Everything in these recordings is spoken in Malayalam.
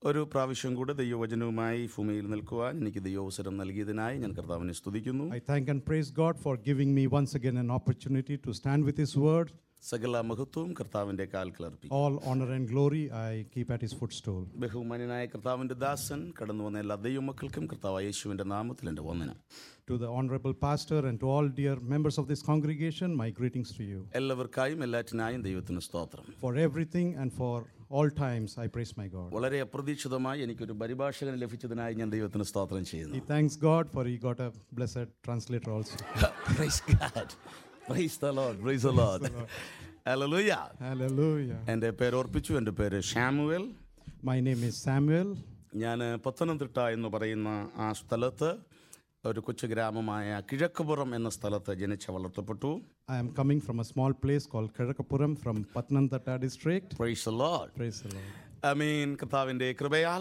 ഒരു പ്രാവശ്യം കൂടെ ദൈവവചനവുമായി ഭൂമിയിൽ നിൽക്കുവാൻ എനിക്ക് ദൈവവസരം നൽകിയതിനായി ഞാൻ കർത്താവിനെ സ്തുതിക്കുന്നു I thank and praise God for giving me once again an opportunity to stand with His word. സകല മഹത്വവും കർത്താവിൻ്റെ കാൽക്കൽ അർപ്പിക്കും All honor and glory I keep at His footstool. ബഹുമാന്യനായ കർത്താവിൻ്റെ ദാസൻ കടന്നു വന്ന എല്ലാ ദൈവമക്കൾക്കും കർത്താവ് യേശുവിൻ്റെ നാമത്തിൽ എൻ്റെ വന്ദനം To the honorable pastor and to all dear members of this congregation, my greetings to you. എല്ലാവർക്കായും എല്ലാറ്റിനായും ദൈവത്തിന് സ്തോത്രം For everything and for all times, I praise my God. വളരെ അപ്രതീക്ഷിതമായി എനിക്കൊരു പരിഭാഷകൻ ലഭിച്ചതിനായി ഞാൻ ദൈവത്തിന് സ്തോത്രം ചെയ്യുന്നു He thanks God for he got a blessed translator also. Praise God. Praise the Lord. Praise the Lord. Hallelujah. Hallelujah. എൻ്റെ പേര് ഓർപ്പിച്ചു എൻ്റെ പേര് Shamuel My name is Samuel. ഞാൻ പത്തനംതിട്ട എന്ന് പറയുന്ന ആ സ്ഥലത്ത് ഒരു കൊച്ചു ഗ്രാമമായ കിഴക്കുപുറം എന്ന സ്ഥലത്ത് ജനിച്ച് വളർത്തപ്പെട്ടു I am coming from a small place called Karakapuram from Patnamthitta district. Praise the Lord. Praise the Lord. I mean കർത്താവിൻ്റെ കൃപയാൽ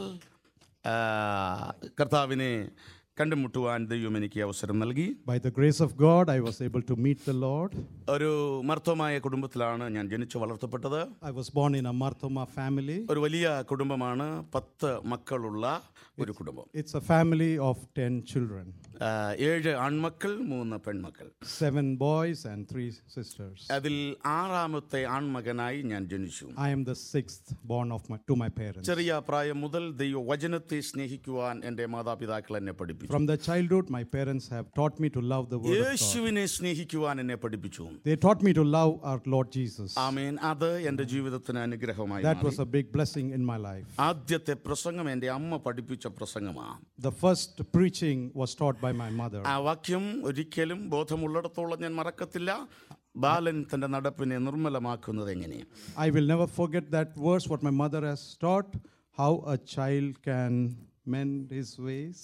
ആ, കർത്താവിനെ കണ്ടുമുട്ടുവാൻ ദൈവം എനിക്ക് അവസരം നൽകി By the grace of God, I was able to meet the Lord. ഒരു മർത്തമായ കുടുംബത്തിലാണ് ഞാൻ ജനിച്ചു വളർത്തപ്പെട്ടത് I was born in a Marthoma family. ഒരു വലിയ കുടുംബമാണ് പത്ത് മക്കളുള്ള ഒരു കുടുംബം It's a family of 10 children ആ, ഏഴ് ആൺമക്കൾ മൂന്ന് പെൺമക്കൾ seven boys and three sisters. അതിൽ ആറാമത്തെ ആൺമകനായി ഞാൻ ജനിച്ചു I am the sixth born of my, to my parents. ചെറിയ പ്രായം മുതൽ ദൈവ വചനത്തെ സ്നേഹിക്കുവാൻ എൻ്റെ മാതാപിതാക്കൾ എന്നെ പഠിപ്പിച്ചു From the childhood, my parents have taught me to love the Word of God. യേശുവിനെ സ്നേഹിക്കുവാൻ എന്നെ പഠിപ്പിച്ചു They taught me to love our Lord Jesus. ആമേൻ അത് എൻ്റെ ജീവിതത്തിന് അനുഗ്രഹമായി That മാറി. was a big blessing in my life. ആദ്യത്തെ പ്രസംഗം എൻ്റെ അമ്മ പഠിപ്പിച്ച പ്രസംഗമാണ് The first preaching was taught by my mother. ആ വാക്യം ഒരിക്കലും ബോധമുള്ളിടത്തോളം ഞാൻ മറക്കത്തില്ല ബാലൻ തൻ്റെ നടപ്പിനെ നിർമ്മലമാക്കുന്നത് എങ്ങനെ I will never forget that verse, what my mother has taught, how a child can mend his ways,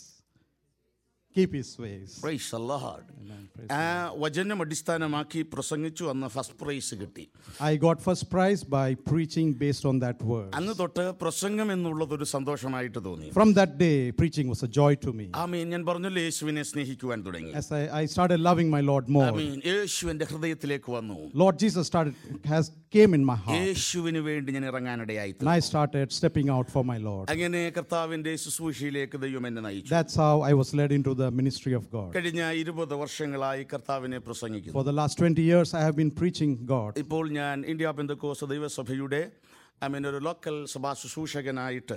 keep his ways. Praise the Lord. Amen. Praise ആ വചനം അടിസ്ഥാനമാക്കി പ്രസംഗിച്ചു അന്ന് ഫസ്റ്റ് പ്രൈസ് കിട്ടി I got first prize by preaching based on that word. അന്ന് തൊട്ട് പ്രസംഗം എന്നുള്ളത് ഒരു സന്തോഷമായിട്ട് തോന്നി From that day, preaching was a joy to me. ആമീൻ ഞാൻ പറഞ്ഞല്ലോ യേശുവിനെ സ്നേഹിക്കുവാൻ തുടങ്ങി As I, I started loving my Lord more, ആമീൻ യേശു എൻ്റെ ഹൃദയത്തിലേക്ക് വന്നു Lord Jesus started has came in my heart, യേശുവിന് വേണ്ടി ഞാൻ ഇറങ്ങാനിടയായി and I started stepping out for my Lord. അങ്ങനെ കർത്താവിന്റെ ശുശ്രൂഷയിലേക്ക് ദൈവം എന്നെ നയിച്ചു That's how I was led into the ministry of God. കഴിഞ്ഞ ഇരുപത് വർഷങ്ങളായി കർത്താവിനെ പ്രസംഗിക്കുന്നു For the last 20 years, I have been preaching God. ഇപ്പോൾ ഞാൻ ഇന്ത്യ ബന്ധുക്കോസ് ദൈവസഭയുടെ ഐ മീൻ ഒരു ലോക്കൽ സഭാ ശുശ്രൂഷകനായിട്ട്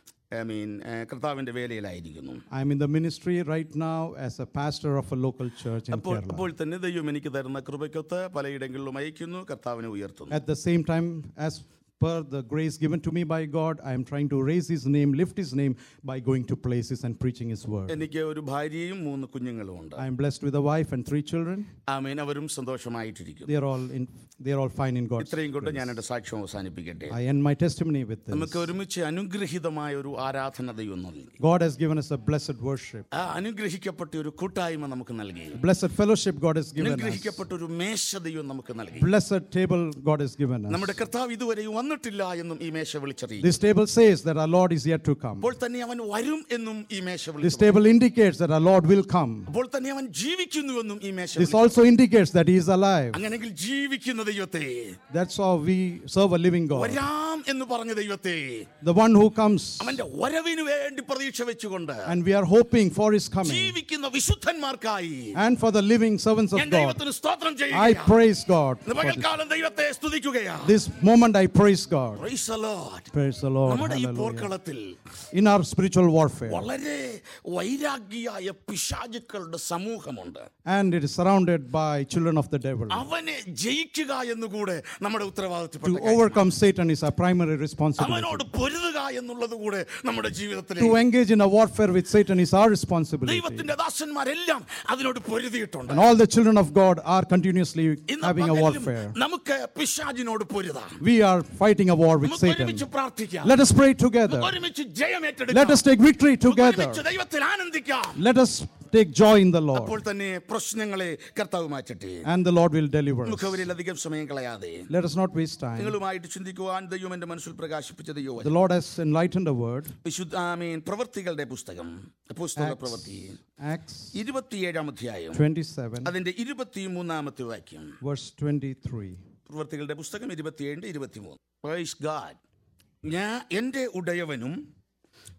ഐ മീൻ കർത്താവിന്റെ വേലയിലായിരിക്കുന്നു I'm in the ministry right now as a pastor of a local church in അപ്പോൾ Kerala. അപ്പോൾ തന്നെ ദൈവം എനിക്ക് തരുന്ന കൃപയ്ക്കൊത്ത് പലയിടങ്ങളിലും അയക്കുന്നു കർത്താവിനെ ഉയർത്തുന്നു At the same time, as per the grace given to me by God, I am trying to raise His name, lift His name by going to places and preaching His word. എനിക്ക് ഒരു ഭാര്യയും മൂന്ന് കുഞ്ഞുങ്ങളും ഉണ്ട് I am blessed with a wife and three children. ആമീൻ അവരും സന്തോഷമായിട്ടിരിക്കുന്നു They are all in. They are all fine in God's. ഇത്രയും കൊണ്ട് ഞാൻ എൻ്റെ സാക്ഷ്യം അവസാനിപ്പിക്കട്ടെ I end my testimony with this. നമുക്ക് ഒരുമിച്ച് അനുഗ്രഹീതമായ ഒരു ആരാധന ദൈവം നൽകി God has given us a blessed worship, ആ അനുഗ്രഹിക്കപ്പെട്ട ഒരു കൂട്ടായ്മ നമുക്ക് നൽകി blessed fellowship God has given us, അനുഗ്രഹിക്കപ്പെട്ട ഒരു മേശ ദൈവം നമുക്ക് നൽകി blessed table God has given us. നമ്മുടെ കർത്താവ് ഇതുവരെ വന്നിട്ടില്ല എന്നും ഈ മേശ വിളിച്ചറിയിക്കും This table says that our Lord is yet to come. അപ്പോൾ തന്നെ അവൻ വരും എന്നും ഈ മേശ This വിളിച്ചു table indicates that our Lord will come. അപ്പോൾ തന്നെ അവൻ ജീവിക്കുന്നുവെന്നും ഈ മേശ This വിളിച്ചു. also indicates that He is alive. അങ്ങനെങ്കിൽ ജീവിക്കുന്ന ദൈവത്തെ That's how we serve a living God. വരാം എന്ന് പറഞ്ഞ ദൈവത്തെ The one who comes, അവന്റെ വരവിന് വേണ്ടി പ്രതീക്ഷ വെച്ചുകൊണ്ട് and we are hoping for His coming. ജീവിക്കുന്ന വിശുദ്ധന്മാർക്കായി And for the living servants of ഞാൻ God, ദൈവത്തിന് സ്തോത്രം I ചെയ്യുക praise God. for this. പകൽക്കാലം ദൈവത്തെ സ്തുതിക്കുകയാ This moment I praise God. Praise the Lord. Praise the Lord. നമ്മുടെ ഈ Hallelujah. പോർക്കളത്തിൽ In our spiritual warfare, വളരെ വൈരാഗ്യായ പിശാചുക്കളുടെ സമൂഹമുണ്ട് and it is surrounded by children of the devil. അവനെ ജയിക്കുക എന്നുകൂടെ നമ്മുടെ To ഉത്തരവാദിത്തപ്പെട്ട കാര്യം. overcome Satan is our primary responsibility. അവനോട് പൊരുതുക എന്നുള്ളത് കൂടെ നമ്മുടെ ജീവിതത്തിൽ To engage in a warfare with Satan is our responsibility. ദൈവത്തിന്റെ ദാസന്മാരെല്ലാം അതിനോട് പൊരുതിയിട്ടുണ്ട് And all the children of God are continuously ഇന്ന് having a പകലും warfare. നമുക്ക് പിശാചിനോട് പൊരുതാം We are fighting a war with നമുക്ക് Satan. ഒരുമിച്ച് പ്രാർത്ഥിക്കാം Let us pray together. നമുക്ക് ഒരുമിച്ച് ജയം Let ഏറ്റെടുക്കാം us take victory നമുക്ക് together. ഒരുമിച്ച് ദൈവത്തിൽ ആനന്ദിക്കാം Let us take joy in the Lord. അപ്പോൾ തന്നെ പ്രശ്നങ്ങളെ കർത്താവ് മാറ്റട്ടെ And the Lord will deliver us. നമുക്ക് അവരിൽ അധികം സമയം കളയാതെ Let us not waste time. നിങ്ങളുമായിട്ട് ചിന്തിക്കുവാൻ ദൈവം എന്റെ മനസ്സിൽ പ്രകാശിപ്പിച്ച ദൈവം The Lord has enlightened the word. വിശുദ്ധ ആമീൻ പ്രവൃത്തികളുടെ പുസ്തകം പുസ്തക പ്രവൃത്തി Acts ഇരുപത്തിയേഴാം അധ്യായം 27, അതിന്റെ ഇരുപത്തിമൂന്നാമത്തെ വാക്യം verse 23. പ്രവൃത്തികളുടെ പുസ്തകം ഇരുപത്തിയേഴ് ഇരുപത്തിമൂന്ന് പ്രൈസ് ഗാഡ് ഞാൻ എൻ്റെ ഉടയവനും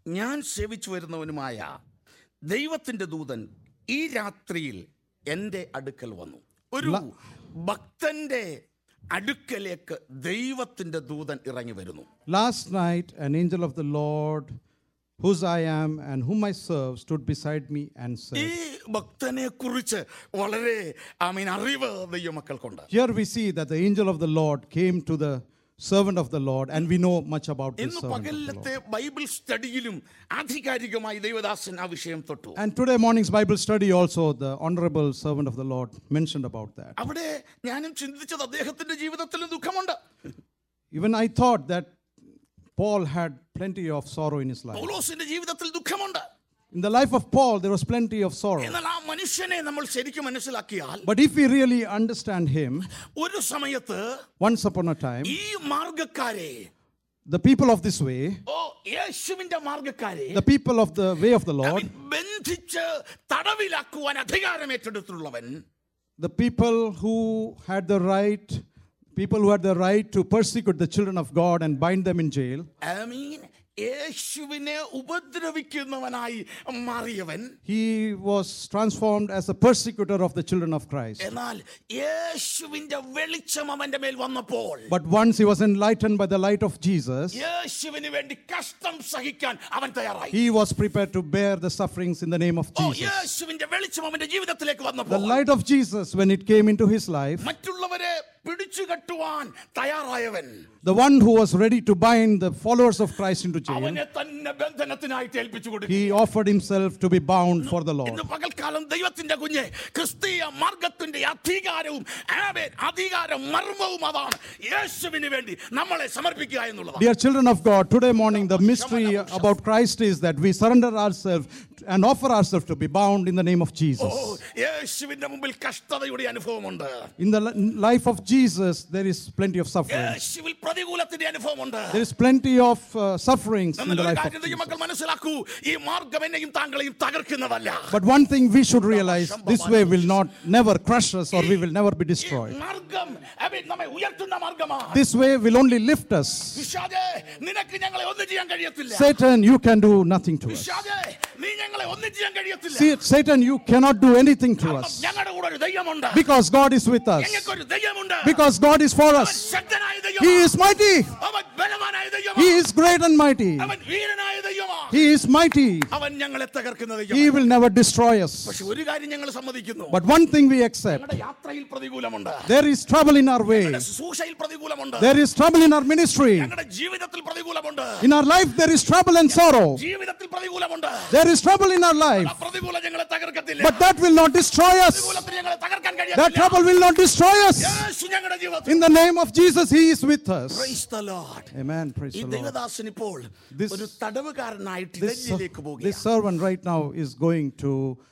ഞാൻ സേവിച്ചു വരുന്നവനുമായ ദൈവത്തിൻ്റെ ദൂതൻ ഈ രാത്രിയിൽ എൻ്റെ അടുക്കൽ വന്നു ഒരു ഭക്തന്റെ അടുക്കലേക്ക് ദൈവത്തിൻ്റെ ദൂതൻ ഇറങ്ങി വരുന്നു Last night, an angel of the Lord, whose I am and whom I serve, stood beside me and ഈ said, ഭക്തനെ കുറിച്ച് വളരെ ഐ മീൻ അറിവ് ദൈവമക്കൾക്കുണ്ട് Here we see that the angel of the Lord came to the servant of the Lord, and we know much about this ഇന്ന് servant of the Lord. പകലത്തെ ബൈബിൾ സ്റ്റഡിയിലും ആധികാരികമായി ദൈവദാസൻ ആ വിഷയം തൊട്ടു And today morning's Bible study also, the honorable servant of the Lord mentioned about that. അവിടെ ഞാനും ചിന്തിച്ചത് അദ്ദേഹത്തിന്റെ ജീവിതത്തിലും ദുഃഖമുണ്ട് Even I thought that Paul had plenty of sorrow in his life. പൗലോസിന്റെ ജീവിതത്തിൽ ദുഃഖമുണ്ട് In the life of Paul, there was plenty of sorrow. എന്നാൽ ആ മനുഷ്യനെ നമ്മൾ ശരിക്കും മനസ്സിലാക്കിയാൽ But if we really understand him, ഒരു സമയത്ത് once upon a time, ഈ മാർഗക്കാരെ the people of this way, ഓ യേശുവിന്റെ മാർഗക്കാരെ the people of the way of the I Lord, mean, ബന്ധിച്ച് തടവിലാക്കുവാൻ അധികാരം ഏറ്റെടുത്തുള്ളവൻ the people who had the right, people who had the right to persecute the children of God and bind them in jail, I mean, യേശുവിനെ ഉപദ്രവിക്കുന്നവനായി മാറിയവൻ he was transformed as a persecutor of the children of Christ. എന്നാൽ യേശുവിന്റെ വെളിച്ചം അവന്റെ മേൽ വന്നപ്പോൾ But once he was enlightened by the light of Jesus, യേശുവിന് വേണ്ടി കഷ്ടം സഹിക്കാൻ അവൻ തയ്യാറായി he was prepared to bear the sufferings in the name of oh Jesus. യേശുവിന്റെ വെളിച്ചം അവന്റെ ജീവിതത്തിലേക്ക് The വന്നപ്പോൾ light of Jesus, when it came into his life, മറ്റുള്ളവരെ പിടിച്ചു കെട്ടുവാൻ തയ്യാറായവൻ the one who was ready to bind the followers of Christ into jail, അവനെ തന്നെ ബന്ധനത്തിനായിട്ട് ഏൽപ്പിച്ചു കൊടുക്കും he offered himself to be bound for the Lord. ഇന്ന് പകൽക്കാലം ദൈവത്തിന്റെ കുഞ്ഞ് ക്രിസ്തീയ മാർഗത്തിന്റെ അധികാരവും ആമേൻ, അധികാര മർമ്മവും അതാണ് യേശുവിന് വേണ്ടി നമ്മളെ സമർപ്പിക്കുക എന്നുള്ളതാണ് Dear children of God, today morning the mystery about Christ is that we surrender ourselves and offer ourselves to be bound in the name of oh Jesus. യേശുവിന്റെ മുമ്പിൽ കഷ്ടതയുടെ അനുഭവമുണ്ട് In the li- life of Jesus, there is plenty of suffering. യേശുവിൽ പ്രതികൂലത്തിന്റെ അനുഭവമുണ്ട് There is plenty of uh, sufferings in എന്നാൽ the ഒരു life of കാര്യം Jesus. ദൈവമക്കൾ മനസ്സിലാക്കൂ ഈ മാർഗം എന്നെയും താങ്കളെയും തകർക്കുന്നതല്ല But one thing we should realize this way will not never crush us or we will never be ഈ destroyed. മാർഗം ആമേൻ, നമ്മെ ഉയർത്തുന്ന മാർഗമാണ് This way will only lift us. പിശാചേ, നിനക്ക് ഞങ്ങളെ ഒന്നും ചെയ്യാൻ കഴിയത്തില്ല Satan, you can do nothing to us. പിശാചേ, നീ ഞങ്ങളെ ഒന്നും ചെയ്യാൻ കഴിയത്തില്ല See, Satan, you cannot do anything to us ഞങ്ങളുടെ കൂടെ ഒരു ദൈവമുണ്ട് because God is with us. ഞങ്ങൾക്കൊരു ദൈവമുണ്ട് Because God is for അവൻ us. ശക്തനായ He ദൈവമാണ് is mighty. അവൻ ബലവാനായ He ദൈവമാണ് is great and mighty. അവൻ വീരനായ ദൈവമാണ് He is mighty. അവൻ ഞങ്ങളെ തകർക്കുന്ന He ദൈവം will never destroy us. പക്ഷെ ഒരു കാര്യം ഞങ്ങൾ സമ്മതിക്കുന്നു But one thing we accept ഞങ്ങളുടെ യാത്രയിൽ പ്രതികൂലമുണ്ട് there is trouble in our way, ഞങ്ങളുടെ ശുശ്രൂഷയിൽ പ്രതികൂലമുണ്ട് there is trouble in our ministry. ഞങ്ങളുടെ ജീവിതത്തിൽ പ്രതികൂലമുണ്ട് In our life, there is trouble and sorrow. ജീവിതത്തിൽ പ്രതികൂലമുണ്ട് There is trouble in our life. ആ പ്രതികൂലം ഞങ്ങളെ തകർക്കത്തില്ല But that will not destroy us. പ്രതികൂലത്തിന് ഞങ്ങളെ തകർക്കാൻ That കഴിയില്ല trouble will not destroy us. യേശു ഞങ്ങളുടെ ജീവിതത്തിൽ In the name of Jesus, He is with us. Praise the Lord. Amen. Praise ഈ the Lord. ദൈവദാസൻ ഇപ്പോൾ This- ഒരു തടവുകാരനായിട്ട് This, ഇറ്റലിയിലേക്ക് this പോകുക servant right now is going to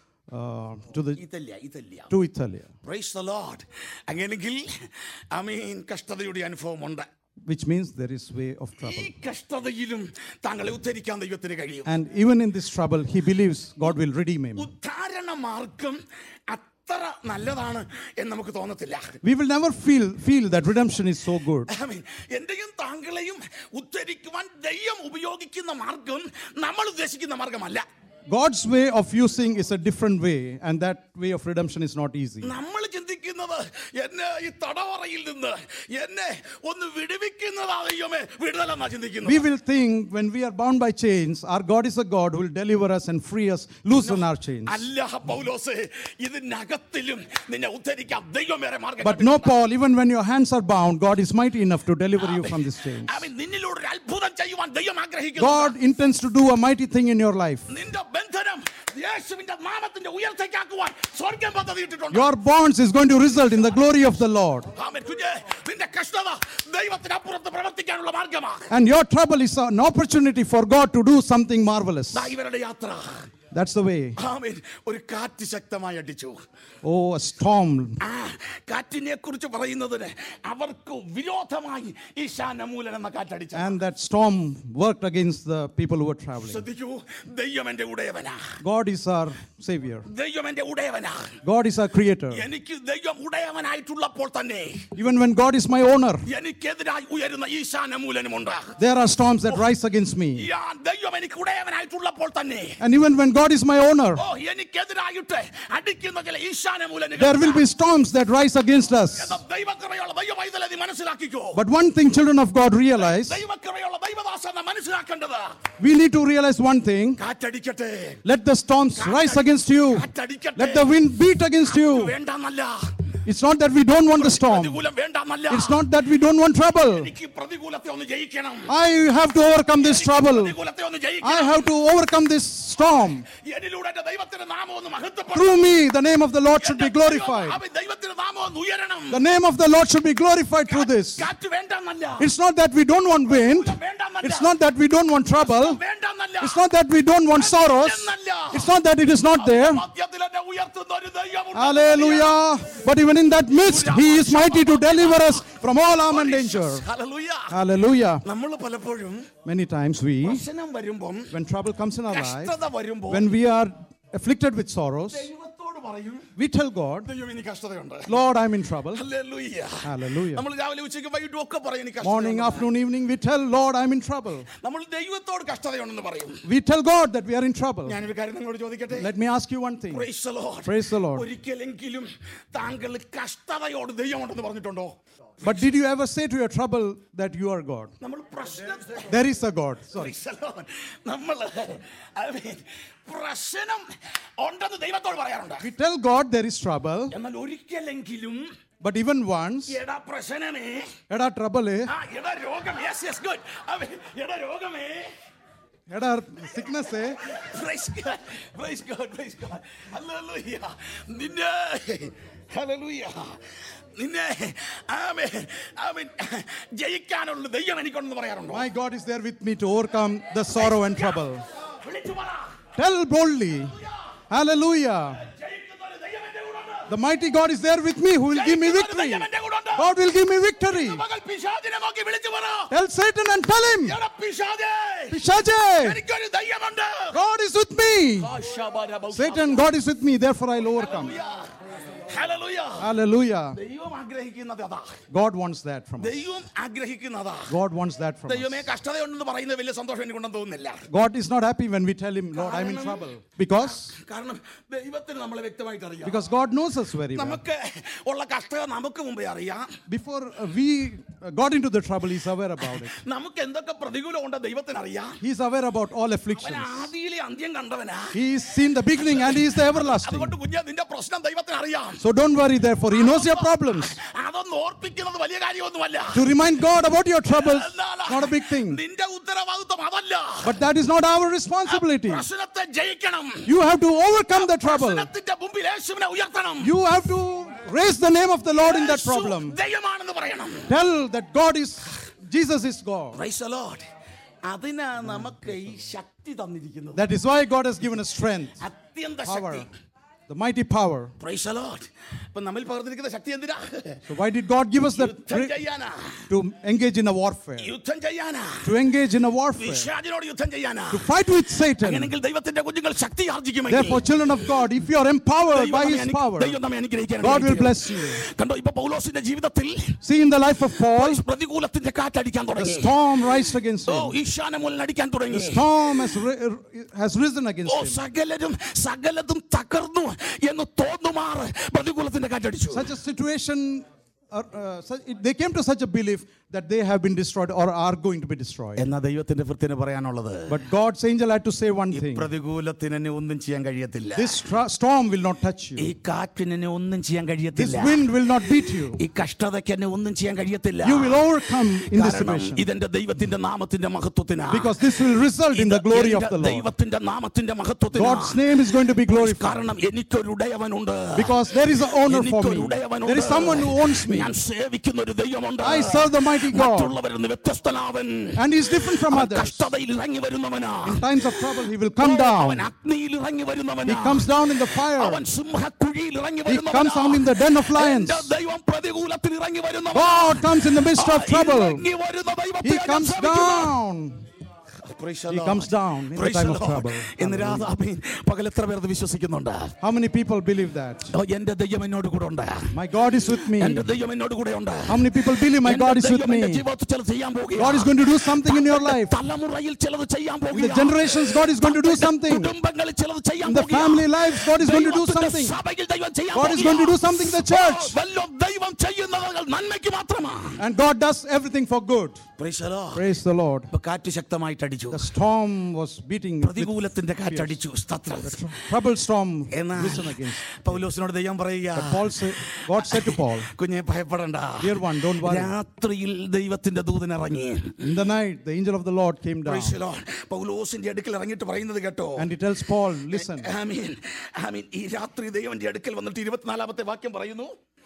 uh, to the ഇതല്ല ഇതല്ല to Italy, praise the Lord അങ്ങനെയെങ്കിൽ അമീൻ കഷ്ടതയുടെ അനുഭവമുണ്ട് which means there is way of ഈ trouble. കഷ്ടതയിലും താങ്കളെ ഉദ്ധരിക്കാൻ ദൈവത്തിന് കഴിയും And even in this trouble, he believes God will redeem him. ഉദ്ധാരണ മാർഗം അത്ര നല്ലതാണ് എന്ന് നമുക്ക് തോന്നത്തില്ല We will never feel feel that redemption is so good. ആമീൻ. എന്റെയും താങ്കളെയും ഉദ്ധരിക്കുവാൻ ദൈവം ഉപയോഗിക്കുന്ന മാർഗം നമ്മൾ ഉദ്ദേശിക്കുന്ന മാർഗമല്ല God's way of using is a different way, and that way of redemption is not easy. നമ്മൾ ചിന്തിക്കുന്നത് എന്നെ ഈ തടവറയിൽ നിന്ന് എന്നെ ഒന്ന് വിടുവിക്കുന്നതാ ദൈവമേ വിടുതലെന്നാ ചിന്തിക്കുന്നത് We will think when we are bound by chains, our God is a God who will deliver us and free us, loosen our chains. അല്ല പൗലോസേ ഇതിനകത്തിലും നിന്നെ ഉദ്ധരിക്കാം ദൈവം വേറെ മാർഗം But no, Paul, even when your hands are bound, God is mighty enough to deliver you from these chains. അവൻ നിന്നിലൂടെ ഒരു അത്ഭുതം ചെയ്യുവാൻ ദൈവം ആഗ്രഹിക്കുന്നു God intends to do a mighty thing in your life. നിന്റെ ബന്ധനം യേശുവിന്റെ നാമത്തിന്റെ ഉയർച്ചയ്ക്കാക്കുവാൻ സ്വർഗം പദ്ധതി ഇട്ടിട്ടുണ്ട് Your bonds is going to result in the glory of the Lord. ആമേൻ. കുഞ്ഞേ, നിന്റെ കഷ്ടത ദൈവത്തിനപ്പുറത്ത് പ്രവർത്തിക്കാനുള്ള മാർഗമാണ് And your trouble is an opportunity for God to do something marvelous. ദാ ഇവരുടെ യാത്ര That's the way. ആമേൻ ഒരു കാറ്റ് ശക്തമായി അടിച്ചു Oh, a storm. ആ കാറ്റിനെ കുറിച്ച് പറയുന്നതിന് അവർക്ക് വിരോധമായി ഈശാനമൂലൻ എന്ന കാറ്റടിച്ച And that storm worked against the people who were traveling. ശ്രദ്ധിക്കൂ ദൈവം എന്റെ ഉടയവനാ God is our Savior. ദൈവം എന്റെ ഉടയവനാ God is our Creator. എനിക്ക് ദൈവം ഉടയവനായിട്ടുള്ളപ്പോൾ തന്നെ Even when God is my owner, എനിക്കെതിരായി ഉയരുന്ന ഈശാനമൂലനുമുണ്ട് there are storms that rise against me. യാ, ദൈവം എനിക്ക് ഉടയവനായിട്ടുള്ളപ്പോൾ തന്നെ And even when God is my owner, ഓ എനിക്കെതിരായിട്ട് അടിക്കുന്ന ചില ഈശാനമൂലനുകൾ there will be storms that rise against us. എന്ന ദൈവകൃപയുള്ള ദൈവവൈതല നീ മനസ്സിലാക്കിക്കോ But one thing, children of God, realize ദൈവകൃപയുള്ള ദൈവദാസ എന്ന മനസ്സിലാക്കേണ്ടത് we need to realize one thing കാറ്റടിക്കട്ടെ let the storms rise against you, കാറ്റടിക്കട്ടെ let the wind beat against you. വേണ്ടെന്നല്ല It's not that we don't want the storm, പ്രതികൂലം വേണ്ടെന്നല്ല it's not that we don't want trouble. എനിക്ക് പ്രതികൂലത്തെ ഒന്ന് ജയിക്കണം I have to overcome this trouble, പ്രതികൂലത്തെ ഒന്ന് I ജയിക്കണം have to overcome this storm. എന്നിലൂടെ എന്റെ ദൈവത്തിന്റെ നാമം ഒന്ന് മഹത്വപ്പെടും Through me, the name of the Lord should be glorified. ദൈവത്തിന്റെ നാമം ഒന്ന് ഉയരണം The name of the Lord should be glorified through this. കാറ്റ് വേണ്ടെന്നല്ല It's not that we don't want wind. വേണ്ടെന്നല്ല It's not that we don't want trouble. വേണ്ടെന്നല്ല It's not that we don't want sorrows. It's not that it is not there. മധ്യത്തിൽ എന്നെ ഉയർത്തുന്ന ഒരു ദൈവമുണ്ട് Hallelujah. But even in that midst, He is mighty to deliver us from all harm and danger. Hallelujah. Hallelujah. നമ്മൾ പലപ്പോഴും Many times we, പ്രശ്നം വരുമ്പം when trouble comes in our life, കഷ്ടത വരുമ്പോൾ when we are afflicted with sorrows, ദൈവത്തോട് പറയും we tell God, ദൈവം എനിക്ക് കഷ്ടതയുണ്ട് Lord, I'm in trouble. Hallelujah. Hallelujah. നമ്മൾ രാവിലെ ഉച്ചയ്ക്ക് വൈകിട്ടും ഒക്കെ പറയും എനിക്ക് Morning, കഷ്ടതയുണ്ട്. afternoon, evening, we tell Lord, I'm in trouble. നമ്മൾ ദൈവത്തോട് കഷ്ടതയുണ്ടെന്ന് പറയും We tell God that we are in trouble. ഞാനൊരു കാര്യം നിങ്ങളോട് ചോദിക്കട്ടെ Let me ask you one thing. Praise the Lord. Praise the Lord. ഒരിക്കലെങ്കിലും താങ്കൾ കഷ്ടതയോട് ദൈവമുണ്ടെന്ന് പറഞ്ഞിട്ടുണ്ടോ But did you ever say to your trouble that you are God? നമ്മൾ പ്രശ്നം There is a God. Sorry. Praise the Lord. നമ്മള് I mean, പ്രശ്നം ഉണ്ടെന്ന് ദൈവത്തോട് പറയാറുണ്ട് We tell God there is trouble, എന്നാൽ ഒരിക്കലെങ്കിലും but even once, എടാ പ്രശ്നമേ എടാ trouble, eh? ആ എടാ രോഗം യെസ് യെസ് ഗുഡ് എടാ രോഗമേ എടാ sickness, eh? Praise God. Praise God. Praise God. Hallelujah. നിന്നെ Hallelujah. നിന്നെ ആമേൻ ആമേൻ ജയിക്കാനുള്ള ദൈവം എനിക്കുണ്ടെന്ന് പറയാറുണ്ടോ My God is there with me to overcome the sorrow and trouble. വിളിച്ചു പറ Tell boldly, Hallelujah. ജയിക്കുന്ന ഒരു ദൈവം എൻ്റെ കൂടെയുണ്ട്. The mighty God is there with me who will give me ജയിക്കുന്ന ഒരു victory. ദൈവം എൻ്റെ കൂടെയുണ്ട്. God will give me victory. മകൾ പിശാചിനെ നോക്കി വിളിച്ചു പറ Tell Satan and tell him, എടാ പിശാചേ Pishache, എനിക്കൊരു ദൈവമുണ്ട് God is with me. Satan, God is with me, therefore I'll overcome. Hallelujah. Hallelujah. ദൈവം ആഗ്രഹിക്കുന്നത് അതാ God wants that from us. ദൈവം ആഗ്രഹിക്കുന്നതാ God wants that from us. ദൈവമേ കഷ്ടതയുണ്ടെന്ന് പറയുന്നത് വലിയ സന്തോഷം എനിക്കുണ്ടെന്ന് തോന്നുന്നില്ല God is not happy when we tell him, Lord, I'm in trouble. Because കാരണം ദൈവത്തിന് നമ്മളെ വ്യക്തമായിട്ട് അറിയാം because God knows us very well. നമുക്ക് ഉള്ള കഷ്ടത നമുക്ക് മുമ്പേ അറിയാം Before uh, we uh, got into the trouble, He's aware about it. നമുക്ക് എന്തൊക്കെ പ്രതികൂലം ഉണ്ട് ദൈവത്തിന് അറിയാം He's aware about all അവൻ afflictions. ആദിയിലെ അന്ത്യം കണ്ടവനാ He's seen the beginning and He is the everlasting. അതുകൊണ്ട് കുഞ്ഞെ നിന്റെ പ്രശ്നം ദൈവത്തിന് അറിയാം So don't worry, therefore. He knows your problems. അതൊന്നും ഓർപ്പിക്കുന്നത് വലിയ കാര്യമൊന്നുമല്ല To remind God about your troubles, എന്നാൽ not a big thing. നിന്റെ ഉത്തരവാദിത്വം അതല്ല But that is not our responsibility. പ്രശ്നത്തെ ജയിക്കണം You have to overcome the trouble. പ്രശ്നത്തിന്റെ മുമ്പിൽ യേശുവിനെ ഉയർത്തണം You have to raise the name of the Lord in that Yeshu problem. ദൈവമാണെന്ന് പറയണം Tell that God is, Jesus is God. Praise the Lord. അതിനാ നമുക്ക് ഈ ശക്തി തന്നിരിക്കുന്നത് That is why God has given us strength, അത്യന്ത power, Shakti the mighty power. Praise the Lord. ഇപ്പൊ നമ്മിൽ പകർന്നിരിക്കുന്ന ശക്തി എന്തിനാ So why did God give us that യുദ്ധം pri- ചെയ്യാനാ to engage in a warfare? യുദ്ധം ചെയ്യാനാ To engage in a warfare, പിശാചിനോട് യുദ്ധം ചെയ്യാനാ to fight with Satan. അങ്ങനെങ്കിൽ ദൈവത്തിന്റെ കുഞ്ഞുങ്ങൾ ശക്തി ആർജിക്കുമെങ്കിൽ Therefore, children of God, if you are empowered ദൈവം by നമ്മെ His അനു- power, ദൈവം നമ്മെ അനുഗ്രഹിക്കാൻ God will അനുഗ്രഹിക്കും. bless you. കണ്ടോ ഇപ്പൊ പൗലോസിന്റെ ജീവിതത്തിൽ See in the life of Paul, പ്രതികൂലത്തിന്റെ കാറ്റടിക്കാൻ the തുടങ്ങി storm rised against ഓ him. ഈശാനമൂലൻ അടിക്കാൻ തുടങ്ങി The storm has, ri- has risen against oh him. സകലരും സകലതും തകർന്നു എന്ന് തോന്നുമാറ് പ്രതികൂലത്തിന്റെ കാറ്റടിച്ചു Such a situation, uh, uh, such, it- they came to such a belief that they have been destroyed or are going to be destroyed. എന്നാ ദൈവത്തിന്റെ വൃത്തിന് പറയാനുള്ളത് But God's angel had to say one thing പ്രതികൂലത്തിന് എന്നെ ഒന്നും ചെയ്യാൻ കഴിയത്തില്ല this tra- storm will not touch ഈ you, കാറ്റിന് എന്നെ ഒന്നും ചെയ്യാൻ this കഴിയത്തില്ല wind will not beat you. ഈ കഷ്ടതയ്ക്ക് എന്നെ ഒന്നും ചെയ്യാൻ കഴിയത്തില്ല You will overcome in this കാരണം situation ഇതെന്റെ ദൈവത്തിന്റെ നാമത്തിന്റെ മഹത്വത്തിനാ because this will result in the ഇത് glory of എന്റെ the Lord. ദൈവത്തിന്റെ നാമത്തിന്റെ മഹത്വത്തിനാ God's name is going to be glorified കാരണം എനിക്കൊരു ഉടയവനുണ്ട് because there is an owner for me. എനിക്കൊരു ഉടയവനുണ്ട്. There is someone who owns me. ഞാൻ സേവിക്കുന്ന ഒരു ദൈവമുണ്ട് I serve the mighty God. മറ്റുള്ളവരിൽ നിന്ന് വ്യത്യസ്തനാവൻ And He is different from അവൻ others. കഷ്ടതയിൽ ഇറങ്ങി വരുന്നവനാ In times of trouble, He will come അവൻ down. അഗ്നിയിൽ ഇറങ്ങി He വരുന്നവനാ comes down in the fire. അവൻ സിംഹക്കുഴിയിൽ ഇറങ്ങി He comes down in the den of lions. എന്റെ ദൈവം പ്രതികൂലത്തിൽ ഇറങ്ങി വരുന്നവനാ. God comes in the midst of ആ, trouble. ഇറങ്ങി വരുന്ന ദൈവത്തെ He ഞാൻ comes സേവിക്കുന്നു. down. Praise the He Lord. comes down in the Praise time the of Lord. trouble. ഇന്ന് രാധാമീൻ പകൽ എത്ര പേർ ഇത് വിശ്വസിക്കുന്നുണ്ട് How many people believe that? ഓ, എന്റെ ദൈവം എന്നോട് കൂടെ ഉണ്ട് My God is with me. എന്റെ ദൈവം എന്നോട് കൂടെ ഉണ്ട് How many people believe my എന്റെ God is with ദൈവം എന്റെ me? ജീവിതത്തിൽ ചിലത് ചെയ്യാൻ God is going to do something in your life. തലമുറയിൽ ചിലത് ചെയ്യാൻ In the പോകുകയാണ് generations, God is going to do something. കുടുംബങ്ങളിൽ ചിലത് ചെയ്യാൻ In the family lives, God is going to do ദൈവത്തിന്റെ something. സഭയിൽ ദൈവം ചെയ്യാൻ God is going to do something in the church. ഓ, വല്ലോ ദൈവം ചെയ്യുന്നത് നന്മയ്ക്ക് മാത്രമാണ് And God does everything for good. Praise the Lord. Praise the Lord. ഇപ്പൊ കാറ്റ് ശക്തമായിട്ട് അടിച്ചു The storm was beating. with പ്രതികൂലത്തിന്റെ കാറ്റടിച്ചു സ്തോത്രം. Trouble storm എന്നാ risen against. പൗലോസിനോട് ദൈവം പറയുക But Paul said, God said to Paul, കുഞ്ഞെ ഭയപ്പെടണ്ട Dear one, don't worry. രാത്രിയിൽ ദൈവത്തിന്റെ ദൂതൻ ഇറങ്ങി In the night, the angel of the Lord came down. Praise the Lord. പൗലോസിന്റെ അടുക്കൽ ഇറങ്ങിയിട്ട് പറയുന്നത് കേട്ടോ And he tells Paul, Listen, ആമീൻ ആമീൻ ഈ രാത്രി ദൈവന്റെ അടുക്കൽ വന്നിട്ട് ഇരുപത്തിനാലാമത്തെ വാക്യം പറയുന്നു